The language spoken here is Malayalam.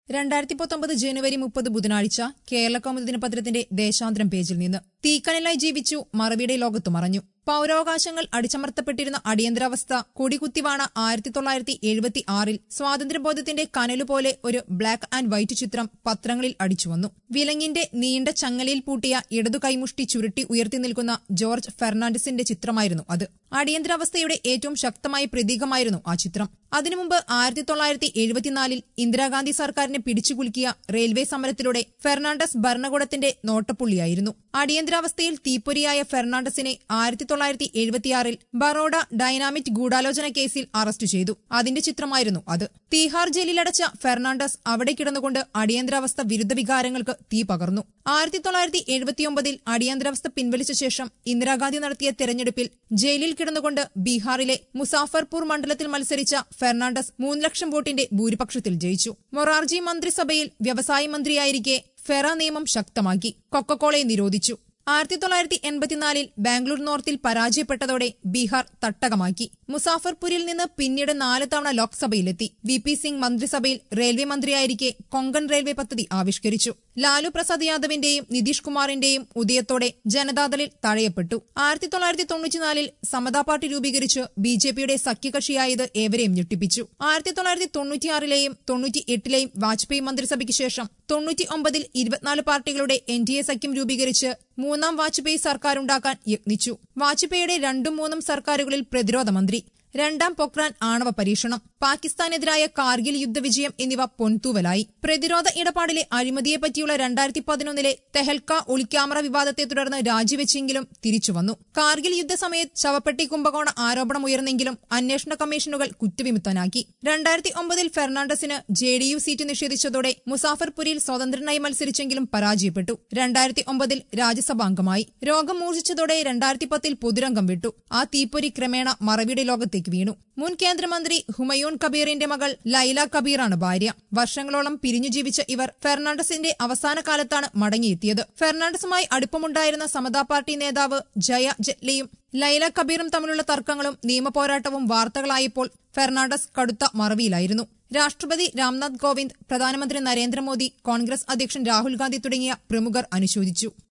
രണ്ടായിരത്തി പത്തൊമ്പത് ജനുവരി മുപ്പത് ബുധനാഴ്ച കേരള കൗമുദി ദിനപത്രത്തിന്റെ ദേശാന്തരം പേജിൽ നിന്ന് തീക്കനലായി ജീവിച്ചു മറവിയുടെ ലോകത്ത് മറഞ്ഞു പൌരാവകാശങ്ങൾ അടിച്ചമർത്തപ്പെട്ടിരുന്ന അടിയന്തരാവസ്ഥ കൊടികുത്തിവാണ ആയിരത്തി തൊള്ളായിരത്തി എഴുപത്തി ആറിൽ സ്വാതന്ത്ര്യബോധത്തിന്റെ കനലുപോലെ ഒരു ബ്ലാക്ക് ആൻഡ് വൈറ്റ് ചിത്രം പത്രങ്ങളിൽ അടിച്ചുവന്നു വിലങ്ങിന്റെ നീണ്ട ചങ്ങലയിൽ പൂട്ടിയ ഇടതു കൈമുഷ്ടി ചുരുട്ടി ഉയർത്തി നിൽക്കുന്ന ജോർജ് ഫെർണാണ്ടസിന്റെ ചിത്രമായിരുന്നു അത് അടിയന്തരാവസ്ഥയുടെ ഏറ്റവും ശക്തമായ പ്രതീകമായിരുന്നു ആ ചിത്രം അതിനു മുമ്പ് ആയിരത്തി തൊള്ളായിരത്തി എഴുപത്തിനാലിൽ ഇന്ദിരാഗാന്ധി സർക്കാരിനെ പിടിച്ചുകുലുക്കിയ റെയിൽവേ സമരത്തിലൂടെ ഫെർണാണ്ടസ് ഭരണകൂടത്തിന്റെ നോട്ടപ്പുള്ളിയായിരുന്നു അടിയന്തരാവസ്ഥയിൽ തീപ്പൊരിയായ ഫെർണാണ്ടസിനെ ആയിരത്തി തൊള്ളായിരത്തി എഴുപത്തിയാറിൽ ബറോഡ ഡൈനാമിറ്റ് ഗൂഢാലോചന കേസിൽ അറസ്റ്റ് ചെയ്തു അതിന്റെ ചിത്രമായിരുന്നു അത് തീഹാർ ജയിലിലടച്ച ഫെർണാണ്ടസ് അവിടെ കിടന്നുകൊണ്ട് അടിയന്തരാവസ്ഥ വിരുദ്ധ വികാരങ്ങൾക്ക് തീ പകർന്നു ആയിരത്തി തൊള്ളായിരത്തി എഴുപത്തിയൊമ്പതിൽ അടിയന്തരാവസ്ഥ പിൻവലിച്ച ശേഷം ഇന്ദിരാഗാന്ധി നടത്തിയ തെരഞ്ഞെടുപ്പിൽ ജയിലിൽ കിടന്നുകൊണ്ട് ബീഹാറിലെ മുസാഫർപൂർ മണ്ഡലത്തിൽ മത്സരിച്ച ഫെർണാണ്ടസ് മൂന്ന് ലക്ഷം വോട്ടിന്റെ ഭൂരിപക്ഷത്തിൽ ജയിച്ചു മൊറാർജി മന്ത്രിസഭയിൽ വ്യവസായ മന്ത്രിയായിരിക്കെ ഫെറ നിയമം ശക്തമാക്കി കൊക്കക്കോളയെ നിരോധിച്ചു ആയിരത്തി തൊള്ളായിരത്തി എൺപത്തിനാലിൽ ബാംഗ്ലൂർ നോർത്തിൽ പരാജയപ്പെട്ടതോടെ ബീഹാർ തട്ടകമാക്കി മുസാഫർപൂരിൽ നിന്ന് പിന്നീട് നാല് തവണ ലോക്സഭയിലെത്തി വി പി സിംഗ് മന്ത്രിസഭയിൽ റെയിൽവേ മന്ത്രിയായിരിക്കെ കൊങ്കൺ റെയിൽവേ പദ്ധതി ആവിഷ്കരിച്ചു ലാലു പ്രസാദ് യാദവിന്റെയും നിതീഷ് കുമാറിന്റെയും ഉദയത്തോടെ ജനതാദളിൽ തഴയപ്പെട്ടു ആയിരത്തി തൊള്ളായിരത്തി തൊണ്ണൂറ്റിനാലിൽ സമതാ പാർട്ടി രൂപീകരിച്ച് ബി ജെ പിയുടെ സഖ്യകക്ഷിയായത് ഏവരെയും ഞെട്ടിപ്പിച്ചു ആയിരത്തി തൊള്ളായിരത്തി തൊണ്ണൂറ്റിയാറിലെയും തൊണ്ണൂറ്റി എട്ടിലെയും വാജ്പേയി മന്ത്രിസഭയ്ക്ക് ശേഷം തൊണ്ണൂറ്റി ഒമ്പതിൽ ഇരുപത്തിനാല് പാർട്ടികളുടെ എൻ ഡി എ സഖ്യം രൂപീകരിച്ച് മൂന്നാം വാജ്പേയി സർക്കാരുണ്ടാക്കാൻ യത്നിച്ചു വാജ്പേയിയുടെ രണ്ടും മൂന്നും സർക്കാരുകളിൽ പ്രതിരോധ മന്ത്രി രണ്ടാം പൊക്രാൻ ആണവ പരീക്ഷണം പാകിസ്ഥാനെതിരായ കാർഗിൽ യുദ്ധവിജയം എന്നിവ പൊൻതൂവലായി പ്രതിരോധ ഇടപാടിലെ അഴിമതിയെപ്പറ്റിയുള്ള രണ്ടായിരത്തി പതിനൊന്നിലെ തെഹൽക്ക ഒളിക്യാമറ വിവാദത്തെ തുടർന്ന് രാജിവെച്ചെങ്കിലും തിരിച്ചുവന്നു കാർഗിൽ യുദ്ധസമയത്ത് ശവപ്പെട്ടി കുംഭകോണ ആരോപണം ഉയർന്നെങ്കിലും അന്വേഷണ കമ്മീഷനുകൾ കുറ്റവിമുക്തനാക്കി രണ്ടായിരത്തി ഒമ്പതിൽ ഫെർണാണ്ടസിന് ജെ ഡി യു സീറ്റ് നിഷേധിച്ചതോടെ മുസാഫർപുരിയിൽ സ്വതന്ത്രനായി മത്സരിച്ചെങ്കിലും പരാജയപ്പെട്ടു രണ്ടായിരത്തി ഒമ്പതിൽ രാജ്യസഭാംഗമായി രോഗം മൂർച്ഛിച്ചതോടെ രണ്ടായിരത്തി പത്തിൽ പൊതുരംഗം വിട്ടു ആ തീപ്പൊരി ക്രമേണ മറവിയുടെ ലോകത്തേക്ക് വീണു മുൻ കേന്ദ്രമന്ത്രി ഹുമയൂൺ കബീറിന്റെ മകൾ ലൈല കബീറാണ് ഭാര്യ വർഷങ്ങളോളം പിരിഞ്ഞു ജീവിച്ച ഇവർ ഫെർണാണ്ടസിന്റെ അവസാന കാലത്താണ് മടങ്ങിയെത്തിയത് ഫെർണാണ്ടസുമായി അടുപ്പമുണ്ടായിരുന്ന സമതാ പാർട്ടി നേതാവ് ജയ ജെറ്റ്ലിയും ലൈല കബീറും തമ്മിലുള്ള തർക്കങ്ങളും നിയമപോരാട്ടവും വാർത്തകളായപ്പോൾ ഫെർണാണ്ടസ് കടുത്ത മറവിയിലായിരുന്നു രാഷ്ട്രപതി രാംനാഥ് കോവിന്ദ് പ്രധാനമന്ത്രി നരേന്ദ്രമോദി കോൺഗ്രസ് അധ്യക്ഷൻ രാഹുൽ ഗാന്ധി തുടങ്ങിയ പ്രമുഖർ അനുശോചിച്ചു